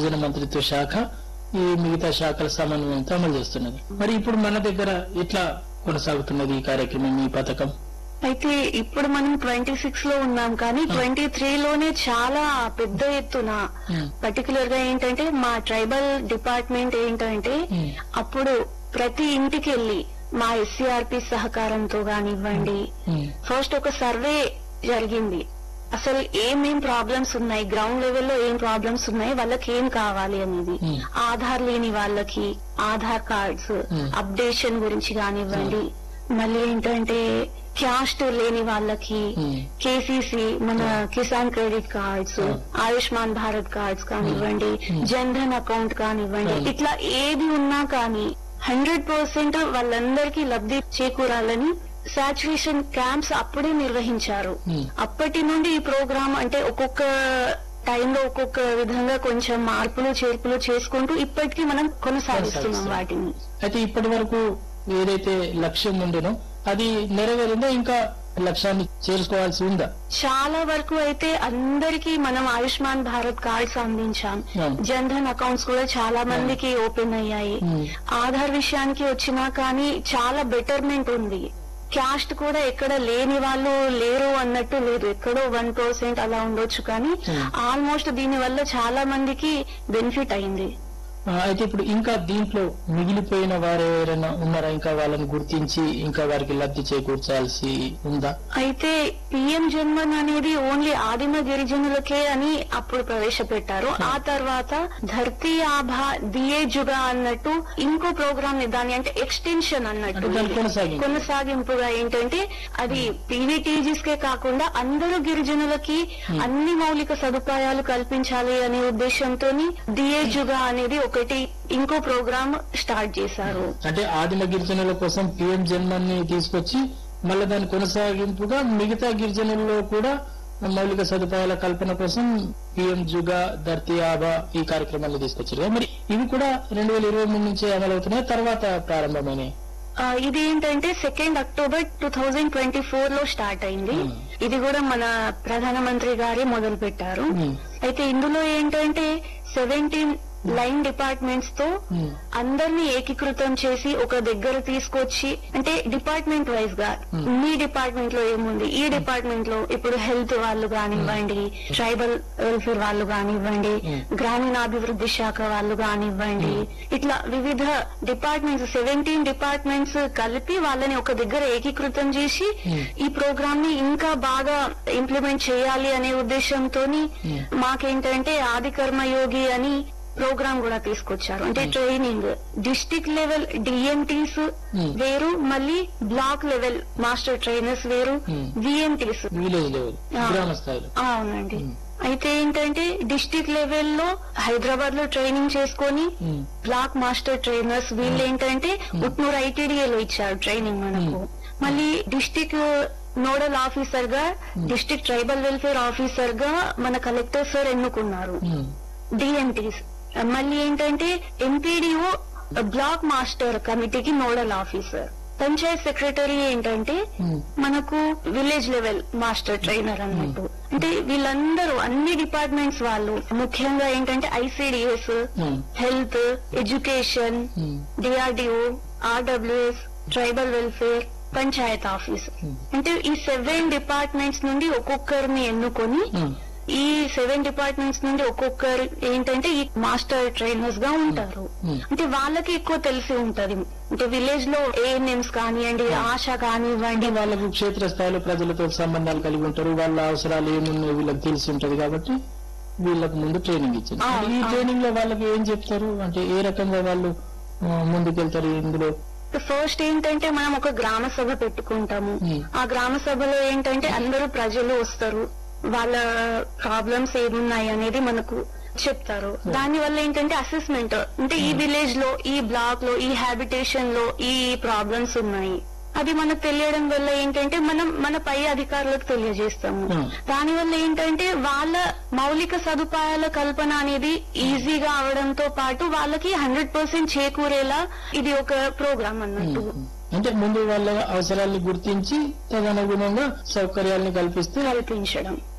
గిరిజన మంత్రిత్వ శాఖ ఈ మిగతా శాఖల సమన్వయంతో అమలు చేస్తున్నది మరి ఇప్పుడు మన దగ్గర ఎట్లా కొనసాగుతున్నది ఈ కార్యక్రమం ఈ పథకం అయితే ఇప్పుడు మనం ట్వంటీ సిక్స్ లో ఉన్నాం కానీ ట్వంటీ త్రీ లోనే చాలా పెద్ద ఎత్తున Hmm. పర్టికులర్ గా ఏంటంటే మా ట్రైబల్ డిపార్ట్మెంట్ ఏంటంటే Hmm. అప్పుడు ప్రతి ఇంటికి వెళ్ళి మా ఎస్సీఆర్పి సహకారంతో కానివ్వండి ఉమ్, ఫస్ట్ ఒక సర్వే జరిగింది అసలు ఏమేం ప్రాబ్లమ్స్ ఉన్నాయి గ్రౌండ్ లెవెల్లో ఏం ప్రాబ్లమ్స్ ఉన్నాయి వాళ్ళకి ఏం కావాలి అనేది Hmm. ఆధార్ లేని వాళ్ళకి ఆధార్ కార్డ్స్ Hmm. అప్డేషన్ గురించి కానివ్వండి మళ్ళీ ఏంటంటే క్యాస్ట్ లేని వాళ్ళకి Hmm. కేసీసీ మన Kisan credit cards Hmm. Ayushman Bharat cards కానివ్వండి Hmm. జన్ ధన్ అకౌంట్ కానివ్వండి Hmm. ఇట్లా ఏది ఉన్నా కానీ హండ్రెడ్ పర్సెంట్ వాళ్ళందరికీ లబ్ధి చేకూరాలని సాచురేషన్ క్యాంప్స్ అప్పుడే నిర్వహించారు Hmm. అప్పటి నుండి ఈ ప్రోగ్రామ్ అంటే ఒక్కొక్క టైంలో ఒక్కొక్క విధంగా కొంచెం మార్పులు చేర్పులు చేసుకుంటూ ఇప్పటికీ మనం కొనసాగిస్తున్నాం కొనసాగిస్తున్నాం. వాటిని అయితే ఇప్పటి వరకు ఏదైతే లక్ష్యం ఉండేనో అది నెరవేరిందో ఇంకా లక్ష్యాన్ని చేరుకోవాల్సి ఉందా చాలా వరకు అయితే అందరికీ మనం ఆయుష్మాన్ భారత్ కార్డ్స్ అందించాం Hmm. జన్ ధన్ అకౌంట్స్ కూడా చాలా మందికి ఓపెన్ అయ్యాయి Hmm. ఆధార్ విషయానికి వచ్చినా కానీ చాలా బెటర్మెంట్ ఉంది క్యాస్ట్ కూడా ఎక్కడ లేని వాళ్ళు లేరు అన్నట్టు లేదు ఎక్కడో వన్ పర్సెంట్ అలా ఉండొచ్చు కానీ Hmm. ఆల్మోస్ట్ దీని వల్ల చాలా మందికి బెనిఫిట్ అయింది ఆ, అయితే ఇప్పుడు ఇంకా దీంట్లో మిగిలిపోయిన వారు ఎవరైనా ఉన్నారా ఇంకా వాళ్ళని గుర్తించి ఇంకా వారికి లబ్ధి చేకూర్చాల్సి ఉందా అయితే పిఎం జన్మన్ అనేది ఓన్లీ ఆదిమ గిరిజనులకే అని అప్పుడు ప్రవేశపెట్టారు ఆ తర్వాత ధర్తీ ఆభా దియే జుగా అన్నట్టు ఇంకో ప్రోగ్రామ్ ని దాని అంటే ఎక్స్టెన్షన్ అన్నట్టు అంటే దాని ఇది. కొనసాగింపు. కొనసాగింపుగా ఏంటంటే అది పీవీటీజీస్ కే కాకుండా అందరూ గిరిజనులకి అన్ని మౌలిక సదుపాయాలు కల్పించాలి అనే ఉద్దేశంతో దియే జుగా అనేది ఒకటి ఇంకో ప్రోగ్రామ్ స్టార్ట్ చేశారు అంటే ఆదిమ గిరిజనుల కోసం పిఎం జన్మని తీసుకొచ్చి మళ్ళీ దాని కొనసాగింపుగా మిగతా గిరిజనుల్లో కూడా మౌలిక సదుపాయాల కల్పన కోసం పిఎం జుగా ధర్తీ ఆబా ఈ కార్యక్రమాన్ని తీసుకొచ్చారు కదా. మరి ఇవి కూడా రెండు వేల ఇరవై మూడు నుంచి అమలవుతున్నాయి తర్వాత ప్రారంభమైనాయి ఆ, ఇది ఏంటంటే second October two thousand twenty four లో స్టార్ట్ అయింది Hmm. ఇది కూడా మన ప్రధానమంత్రి గారే మొదలు పెట్టారు Hmm. అయితే ఇందులో ఏంటంటే సెవెంటీన్ లైన్ డిపార్ట్మెంట్స్ తో Hmm. అందరినీ ఏకీకృతం చేసి ఒక దగ్గర తీసుకొచ్చి అంటే డిపార్ట్మెంట్ వైజ్ గా Hmm. మీ డిపార్ట్మెంట్ లో ఏముంది ఈ డిపార్ట్మెంట్ లో ఇప్పుడు హెల్త్ వాళ్ళు కానివ్వండి ట్రైబల్ వెల్ఫేర్ వాళ్ళు కానివ్వండి Hmm. గ్రామీణాభివృద్ధి శాఖ వాళ్ళు కానివ్వండి ఇట్లా వివిధ డిపార్ట్మెంట్స్ సెవెంటీన్ డిపార్ట్మెంట్స్ కలిపి వాళ్ళని ఒక దగ్గర ఏకీకృతం చేసి Hmm. ఈ ప్రోగ్రామ్ ని ఇంకా బాగా ఇంప్లిమెంట్ చేయాలి అనే ఉద్దేశంతో Hmm. మాకేంటంటే ఆది కర్మయోగి అని ప్రోగ్రామ్ కూడా తీసుకొచ్చారు అంటే training district level DMTs Hmm. వేరు మళ్ళీ బ్లాక్ లెవెల్ మాస్టర్ ట్రైనర్స్ వేరు Hmm. VMTs village level Ah. గ్రామ స్థాయిలో అవునండి Hmm. అయితే ఏంటంటే డిస్టిక్ లెవెల్లో హైదరాబాద్ లో ట్రైనింగ్ చేసుకొని Hmm. బ్లాక్ మాస్టర్ ట్రైనర్స్ వీళ్ళు ఏంటంటే ఉట్నూరు ఐటీడీఏలో ఇచ్చారు ట్రైనింగ్ మనకు మళ్ళీ డిస్టిక్ నోడల్ ఆఫీసర్ గా డిస్టిక్ ట్రైబల్ వెల్ఫేర్ ఆఫీసర్ గా మన కలెక్టర్ సార్ ఎన్నుకున్నారు Hmm. డిఎంటీస్ మళ్ళీ ఏంటంటే ఎంపీడీఓ బ్లాక్ మాస్టర్ కమిటీకి నోడల్ ఆఫీసర్ పంచాయత్ సెక్రటరీ ఏంటంటే Hmm. మనకు విలేజ్ లెవెల్ మాస్టర్ ట్రైనర్ అన్నట్టు అంటే వీళ్ళందరూ అన్ని డిపార్ట్మెంట్స్ వాళ్ళు ముఖ్యంగా ఏంటంటే ICDS Hmm. Health education Hmm. DRDO RWS tribal welfare panchayat office Hmm. అంటే ఈ సెవెన్ డిపార్ట్మెంట్స్ నుండి ఒక్కొక్కరిని ఎన్నుకొని Hmm. ఈ సెవెన్ డిపార్ట్మెంట్స్ నుండి ఒక్కొక్కరు ఏంటంటే ఈ మాస్టర్ ట్రైనర్స్ గా ఉంటారు Hmm. అంటే వాళ్ళకి ఎక్కువ తెలిసి ఉంటది అంటే విలేజ్ లో ఏఎన్ఎంస్ కానివ్వండి ఆశ కానివ్వండి అంటే వాళ్ళకు క్షేత్రస్థాయిలో ప్రజలతో సంబంధాలు కలిగి ఉంటారు వాళ్ళ అవసరాలు ఏమున్నాయి వీళ్ళకి తెలిసి ఉంటది కాబట్టి వీళ్ళకు ముందు ట్రైనింగ్ ఇచ్చింది ఆ, అంటే ఈ ఆ. ట్రైనింగ్ లో వాళ్ళకి ఏం చెప్తారు అంటే ఏ రకంగా వాళ్ళు ఆ, ముందుకెళ్తారు ఇందులో ఫస్ట్ ఏంటంటే మనం ఒక గ్రామ సభ పెట్టుకుంటాము Hmm. ఆ గ్రామ సభలో ఏంటంటే అందరూ ప్రజలు వస్తారు వాళ్ళ ప్రాబ్లమ్స్ ఏమున్నాయి అనేది మనకు చెప్తారు దాని వల్ల ఏంటంటే అసెస్మెంట్ అంటే ఈ విలేజ్ లో ఈ బ్లాక్ లో ఈ హ్యాబిటేషన్ లో ఈ ప్రాబ్లమ్స్ ఉన్నాయి అది మనకు తెలియడం వల్ల ఏంటంటే మనం మన పై అధికారులకు తెలియజేస్తాము Hmm. దాని వల్ల ఏంటంటే వాళ్ళ మౌలిక సదుపాయాల కల్పన అనేది ఈజీగా అవడంతో పాటు వాళ్ళకి హండ్రెడ్ పర్సెంట్ చేకూరేలా ఇది ఒక ప్రోగ్రామ్ అన్నట్టు అంటే ముందు వాళ్ళ అవసరాలను గుర్తించి తదనుగుణంగా సౌకర్యాలను కల్పిస్తే కల్పించడం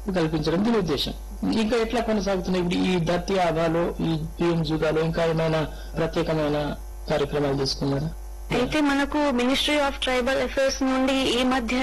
కల్పించడం దీని ఉద్దేశం ఇంకా ఎట్లా కొనసాగుతున్నాయి ఇప్పుడు ఈ ధర్తీ ఆభాలో ఈ పిఎం జుగాలో ఇంకా ఏమైనా ప్రత్యేకమైన కార్యక్రమాలు తీసుకున్నారా అయితే మనకు మినిస్ట్రీ ఆఫ్ ట్రైబల్ అఫైర్స్ నుండి ఈ మధ్య